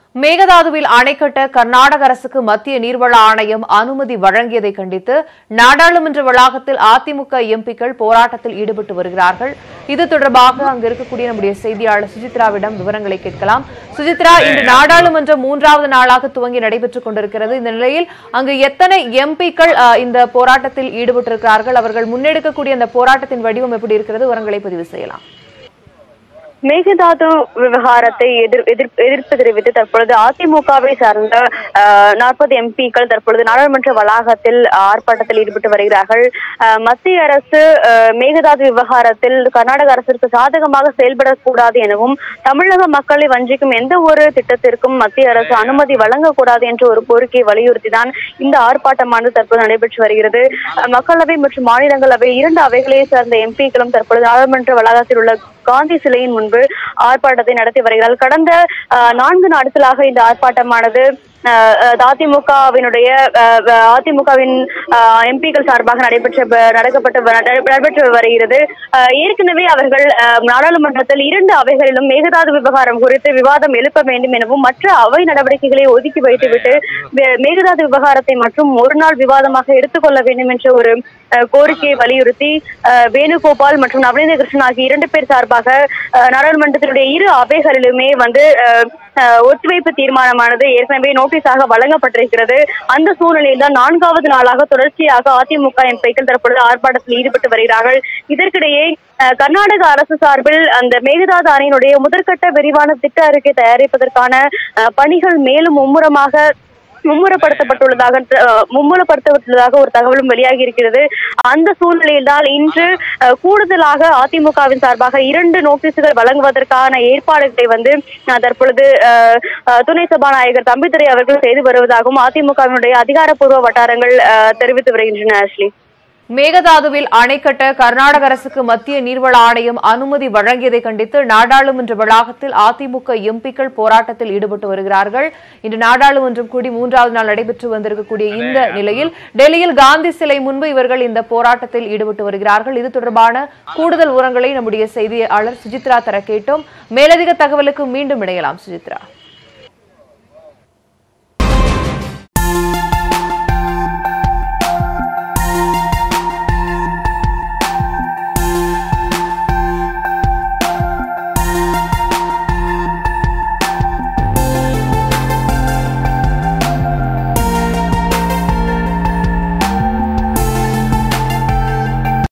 மேகதாதுவில் அணை கட்ட கர்நாடக அரசுக்கு மத்திய நீர்வள ஆணையம் அனுமதி வழங்கியதை கண்டித்து நாடாளுமன்ற வளாகத்தில் அதிமுக எம்பிக்கள் போராட்டத்தில் ஈடுபட்டு வருகிறார்கள் இது தொடர்பாக அங்கு இருக்கக்கூடிய நம்முடைய செய்தியாளர் சுஜித்ராவிடம் விவரங்களை கேட்கலாம் சுஜித்ரா இன்று நாடாளுமன்றம் மூன்றாவது நாளாக துவங்கி நடைபெற்றுக் கொண்டிருக்கிறது இந்த நிலையில் அங்கு எத்தனை எம்பிக்கள் இந்த போராட்டத்தில் ஈடுபட்டிருக்கிறார்கள் அவர்கள் முன்னெடுக்கக்கூடிய அந்த போராட்டத்தின் வடிவம் எப்படி இருக்கிறது விவரங்களை பதிவு செய்யலாம் மேகதாது விவகாரத்தை எதிர் எதிர் எதிர்ப்பு தெரிவித்து தற்பொழுது அதிமுகவை சார்ந்த நாற்பது எம்பிக்கள் தற்பொழுது நாடாளுமன்ற வளாகத்தில் ஆர்ப்பாட்டத்தில் ஈடுபட்டு வருகிறார்கள் அஹ், மத்திய அரசு அஹ், மேகதாது விவகாரத்தில் கர்நாடக அரசிற்கு சாதகமாக செயல்படக்கூடாது எனவும் தமிழக மக்களை வஞ்சிக்கும் எந்த ஒரு திட்டத்திற்கும் மத்திய அரசு அனுமதி வழங்கக்கூடாது என்ற ஒரு கோரிக்கையை வலியுறுத்தி தான் இந்த ஆர்ப்பாட்டமானது தற்போது நடைபெற்று வருகிறது அஹ், மக்களவை மற்றும் மாநிலங்களவை இரண்டு அவைகளை சார்ந்த எம்பிக்களும் தற்பொழுது நாடாளுமன்ற வளாகத்தில் உள்ள காந்தி சிலையின் முன்பு ஆர்ப்பாட்டத்தை நடத்தி வருகிறார்கள் கடந்த அஹ், நான்கு நாட்களாக இந்த ஆர்ப்பாட்டமானது அஹ், அஹ், அதிமுகவினுடைய அஹ், அஹ், அதிமுகவின் எம்பிக்கள் சார்பாக நடைபெற்ற ப- நடக்கப்பட்டு வ- நட- நடைபெற்று வருகிறது அஹ், ஏற்கனவே அவர்கள் அஹ், நாடாளுமன்றத்தில் இரண்டு அவைகளிலும் மேகதாது விவகாரம் குறித்து விவாதம் எழுப்ப வேண்டும் எனவும் மற்ற அவை நடவடிக்கைகளை ஒதுக்கி வைத்துவிட்டு வே- மேகதாது விவகாரத்தை மற்றும் ஒரு நாள் விவாதமாக எடுத்துக்கொள்ள வேண்டும் என்ற ஒரு அஹ், கோரிக்கையை வலியுறுத்தி அஹ், வேணுகோபால் மற்றும் நவநீத கிருஷ்ணன் ஆகிய இரண்டு பேர் சார்பாக அஹ், நாடாளுமன்றத்தினுடைய இரு அவைகளிலுமே வந்து அஹ், அஹ், ஒத்திவைப்பு தீர்மானமானது ஏற்கனவே நோட்டீஸாக வழங்கப்பட்டிருக்கிறது அந்த சூழ்நிலையில் தான் நான்காவது நாளாக தொடர்ச்சியாக அதிமுக எம்பிக்கள் தற்பொழுது ஆர்ப்பாட்டத்தில் ஈடுபட்டு வருகிறார்கள் இதற்கிடையே அஹ், கர்நாடக அரசு சார்பில் அந்த மேகதாது அணையினுடைய முதற்கட்ட விரிவான திட்ட அறிக்கை தயாரிப்பதற்கான அஹ், பணிகள் மேலும் மும்முரமாக மும்முரப்படுத்தப்பட்டுள்ளதாக அஹ், மும்முரப்படுத்தப்பட்டுள்ளதாக ஒரு தகவலும் வெளியாகி இருக்கிறது அந்த சூழ்நிலையில் தான் இன்று அஹ், கூடுதலாக அதிமுகவின் சார்பாக இரண்டு நோட்டீஸுகள் வழங்குவதற்கான ஏற்பாடுகளை வந்து அஹ், தற்பொழுது அஹ், அஹ், துணை சபாநாயகர் தம்பிதுரை அவர்கள் செய்து வருவதாகவும் அதிமுகவினுடைய அதிகாரப்பூர்வ வட்டாரங்கள் அஹ், தெரிவித்து வருகின்றன அஸ்லி மேகதாதுவில் அணை கட்ட கர்நாடக அரசுக்கு மத்திய நீர்வள ஆணையம் அனுமதி வழங்கியதை கண்டித்து நாடாளுமன்ற வளாகத்தில் அதிமுக எம்பிக்கள் போராட்டத்தில் ஈடுபட்டு வருகிறார்கள் இன்று நாடாளுமன்றம் கூடி மூன்றாவது நாள் நடைபெற்று வந்திருக்கக்கூடிய இந்த நிலையில் டெல்லியில் காந்தி சிலை முன்பு இவர்கள் இந்த போராட்டத்தில் ஈடுபட்டு வருகிறார்கள் இது தொடர்பான கூடுதல் விவரங்களை நம்முடைய செய்தியாளர் சுஜித்ரா தர கேட்டோம் மேலதிக தகவலுக்கு மீண்டும் இணையலாம் சுஜித்ரா